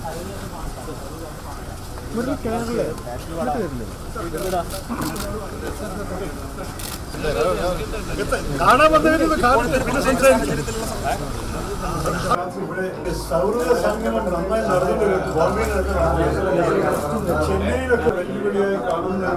കാണാൻ വന്നവര് കാണട്ടെ പിന്നെ സംസാരിക്കും ഇവിടെ സൗഹൃദ സംഗമം നന്നായി നടന്നിട്ട് ബോംബെയിൽ നടക്കുന്ന ചെന്നൈയിലൊക്കെ വെല്ലുവിളിയായി കാണുന്നത്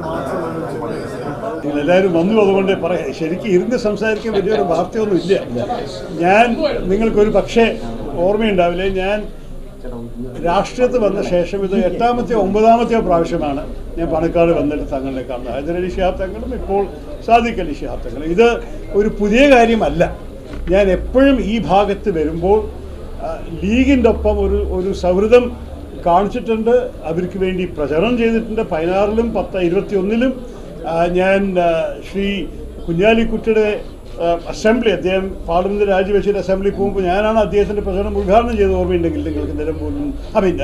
മാത്രമാണ് എല്ലാവരും വന്നു അതുകൊണ്ട് പറയാം ശരിക്കും ഇരുന്ന് സംസാരിക്കാൻ വലിയൊരു വാർത്തയൊന്നും ഇല്ല ഞാൻ നിങ്ങൾക്കൊരു പക്ഷേ ഓർമ്മയുണ്ടാവില്ലേ ഞാൻ രാഷ്ട്രീയത്തിൽ വന്ന ശേഷം ഇത് എട്ടാമത്തെയോ ഒമ്പതാമത്തെയോ പ്രാവശ്യമാണ് ഞാൻ പണക്കാട് വന്നിട്ട് തങ്ങളെ കാണുന്നത് ഹൈദരലി ഷിഹാബ് തങ്ങളും ഇപ്പോൾ സാദിഖ് അലി ഷിഹാബ് തങ്ങളും ഇത് ഒരു പുതിയ കാര്യമല്ല ഞാൻ എപ്പോഴും ഈ ഭാഗത്ത് വരുമ്പോൾ ആ, ലീഗിൻ്റെ ഒപ്പം ഒരു ഒരു സൗഹൃദം കാണിച്ചിട്ടുണ്ട് അവർക്ക് വേണ്ടി പ്രചരണം ചെയ്തിട്ടുണ്ട് പതിനാറിലും പത്ത് ഇരുപത്തിയൊന്നിലും ആ, ഞാൻ ആ, ശ്രീ കുഞ്ഞാലിക്കുട്ടിയുടെ ആ, അസംബ്ലി അദ്ദേഹം പാർലമെന്റ് രാജിവെച്ചിട്ട് അസംബ്ലി പോകുമ്പോൾ ഞാനാണ് അദ്ദേഹത്തിന്റെ പ്രചരണം ഉദ്ഘാടനം ചെയ്ത് ഓർമ്മയുണ്ടെങ്കിൽ നിങ്ങൾക്ക് നിലമ്പൂരിലും ഐ മീൻ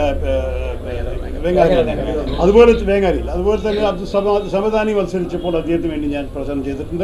വേങ്ങാരി അതുപോലെ വേങ്ങാരിയിൽ അതുപോലെ തന്നെ അബ്ദുൽ സമ സമദാനി മത്സരിച്ചപ്പോൾ അദ്ദേഹത്തിന് വേണ്ടി ഞാൻ പ്രചരണം ചെയ്തിട്ടുണ്ട്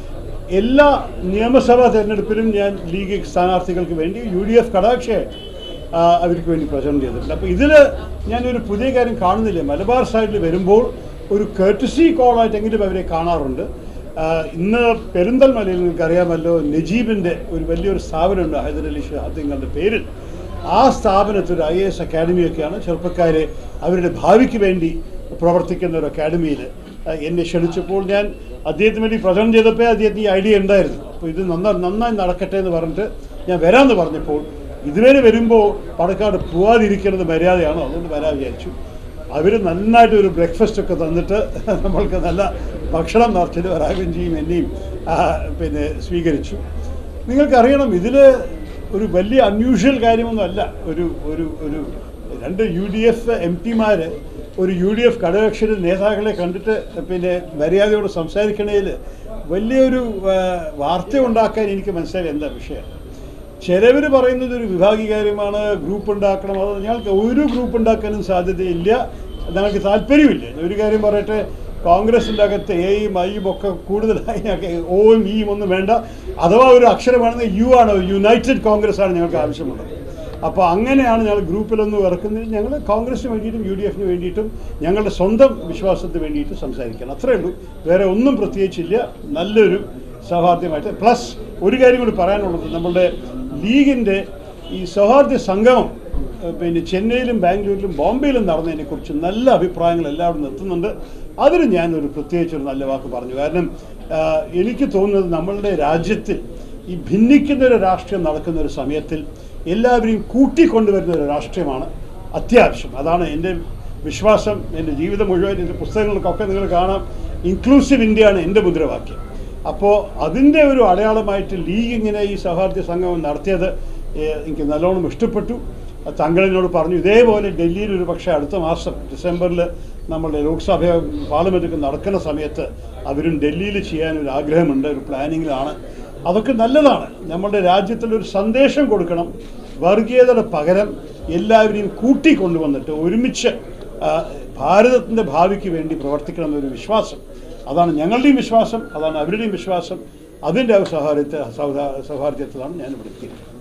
എല്ലാ നിയമസഭാ തെരഞ്ഞെടുപ്പിലും ഞാൻ ലീഗ് സ്ഥാനാർത്ഥികൾക്ക് വേണ്ടി യു ഡി എഫ് കടാക്ഷയായിട്ട് ആ, അവർക്ക് വേണ്ടി പ്രചരണം ചെയ്തിട്ടുണ്ട് അപ്പോൾ ഇതിൽ ഞാനൊരു പുതിയ കാര്യം കാണുന്നില്ല മലബാർ സൈഡിൽ വരുമ്പോൾ ഒരു കേർട്ടസി കോളായിട്ടെങ്കിലും അവരെ കാണാറുണ്ട് ആ, ഇന്ന് പെരിന്തൽമലയിൽ നിങ്ങൾക്ക് അറിയാമല്ലോ നജീബിൻ്റെ ഒരു വലിയൊരു സ്ഥാപനമുണ്ട് ഹൈദരലി ഷഹാദിങ്ങളുടെ പേരിൽ ആ സ്ഥാപനത്തിൽ ഒരു ഐ എസ് അക്കാഡമിയൊക്കെയാണ് ചെറുപ്പക്കാരെ അവരുടെ ഭാവിക്ക് വേണ്ടി പ്രവർത്തിക്കുന്ന ഒരു അക്കാഡമിയിൽ എന്നെ ക്ഷണിച്ചപ്പോൾ ഞാൻ അദ്ദേഹത്തിന് വേണ്ടി പ്രചരണം ചെയ്തപ്പോൾ അദ്ദേഹത്തിന് ഈ ഐഡിയ ഉണ്ടായിരുന്നു അപ്പോൾ ഇത് നന്നായി നന്നായി നടക്കട്ടെ എന്ന് പറഞ്ഞിട്ട് ഞാൻ വരാമെന്ന് പറഞ്ഞപ്പോൾ ഇതുവരെ വരുമ്പോൾ പണക്കാട് പോവാതിരിക്കുന്നത് മര്യാദയാണോ അതുകൊണ്ട് വരാൻ വിചാരിച്ചു അവർ നന്നായിട്ട് ഒരു ബ്രേക്ക്ഫാസ്റ്റ് ഒക്കെ തന്നിട്ട് നമ്മൾക്ക് നല്ല ഭക്ഷണം നിറച്ചിട്ട് വരാകുകയും ചെയ്യും എന്നെയും ആ, പിന്നെ സ്വീകരിച്ചു നിങ്ങൾക്കറിയണം ഇതിൽ ഒരു വലിയ അൺയൂഷ്വൽ കാര്യമൊന്നുമല്ല ഒരു ഒരു ഒരു രണ്ട് യു ഡി എഫ് എം പിമാർ ഒരു യു ഡി എഫ് ഘടകകക്ഷിയുടെ നേതാക്കളെ കണ്ടിട്ട് പിന്നെ മര്യാദയോട് സംസാരിക്കണേൽ വലിയൊരു ആ, വാർത്ത ഉണ്ടാക്കാൻ എനിക്ക് മനസ്സിലായി എന്താ വിഷയം ചിലവർ പറയുന്നത് ഒരു വിഭാഗീകാര്യമാണ് ഗ്രൂപ്പ് ഉണ്ടാക്കണം അത് ഞങ്ങൾക്ക് ഒരു ഗ്രൂപ്പ് ഉണ്ടാക്കാനും സാധ്യതയില്ല ഞങ്ങൾക്ക് താല്പര്യമില്ല ഒരു കാര്യം പറയട്ടെ കോൺഗ്രസിൻ്റെ അകത്ത് എയും ഐയും ഒക്കെ കൂടുതലായി ഞങ്ങൾക്ക് ഓയും ഇയും ഒന്നും വേണ്ട അഥവാ ഒരു അക്ഷരമാണെന്ന് യു ആണ് യുണൈറ്റഡ് കോൺഗ്രസ് ആണ് ഞങ്ങൾക്ക് ആവശ്യമുള്ളത് അപ്പോൾ അങ്ങനെയാണ് ഞങ്ങൾ ഗ്രൂപ്പിലൊന്നും ഇറക്കുന്നത് ഞങ്ങൾ കോൺഗ്രസിന് വേണ്ടിയിട്ടും യു ഡി എഫിന് വേണ്ടിയിട്ടും ഞങ്ങളുടെ സ്വന്തം വിശ്വാസത്തിന് വേണ്ടിയിട്ട് സംസാരിക്കണം അത്രേ ഉള്ളൂ വേറെ ഒന്നും പ്രത്യേകിച്ചില്ല നല്ലൊരു സൗഹാർദ്ദമായിട്ട് പ്ലസ് ഒരു കാര്യം കൂടി പറയാനുള്ളത് നമ്മളുടെ ലീഗിൻ്റെ ഈ സൗഹാർദ്ദ സംഗമം ഏഹ് പിന്നെ ചെന്നൈയിലും ബാംഗ്ലൂരിലും ബോംബെയിലും നടന്നതിനെക്കുറിച്ച് നല്ല അഭിപ്രായങ്ങൾ എല്ലാവരും എത്തുന്നുണ്ട് അതിന് ഞാനൊരു പ്രത്യേകിച്ചൊരു നല്ല വാക്ക് പറഞ്ഞു കാരണം ആഹ് എനിക്ക് തോന്നുന്നത് നമ്മളുടെ രാജ്യത്തിൽ ഈ ഭിന്നിക്കുന്ന ഒരു രാഷ്ട്രീയം നടക്കുന്ന ഒരു സമയത്തിൽ എല്ലാവരെയും കൂട്ടിക്കൊണ്ടുവരുന്ന ഒരു രാഷ്ട്രീയമാണ് അത്യാവശ്യം അതാണ് എൻ്റെ വിശ്വാസം എൻ്റെ ജീവിതം മുഴുവൻ എൻ്റെ പുസ്തകങ്ങൾക്കൊക്കെ നിങ്ങൾ കാണാം ഇൻക്ലൂസീവ് ഇന്ത്യയാണ് എൻ്റെ മുദ്രാവാക്യം അപ്പോൾ അതിൻ്റെ ഒരു അടയാളമായിട്ട് ലീഗ് ഇങ്ങനെ ഈ സൗഹാർദ്ദ സംഗമം നടത്തിയത് ഏഹ്, എനിക്ക് നല്ലോണം ഇഷ്ടപ്പെട്ടു അത് താങ്കളെന്നോട് പറഞ്ഞു ഇതേപോലെ ഡൽഹിയിൽ ഒരു പക്ഷേ അടുത്ത മാസം ഡിസംബറിൽ നമ്മുടെ ലോക്സഭ പാർലമെൻറ്റൊക്കെ നടക്കുന്ന സമയത്ത് അവരും ഡൽഹിയിൽ ചെയ്യാൻ ഒരു ആഗ്രഹമുണ്ട് ഒരു പ്ലാനിങ്ങിലാണ് അതൊക്കെ നല്ലതാണ് നമ്മുടെ രാജ്യത്തിൽ ഒരു സന്ദേശം കൊടുക്കണം വർഗീയതയുടെ പകരം എല്ലാവരെയും കൂട്ടിക്കൊണ്ടുവന്നിട്ട് ഒരുമിച്ച് ആ, ഭാരതത്തിൻ്റെ ഭാവിക്ക് വേണ്ടി പ്രവർത്തിക്കണം എന്നൊരു വിശ്വാസം അതാണ് ഞങ്ങളുടെയും വിശ്വാസം അതാണ് അവരുടെയും വിശ്വാസം അതിൻ്റെ സൗഹാർദ്ദ സൗഹാർദ്ദത്തിലാണ് ഞാൻ ഇവിടെ എത്തിയത്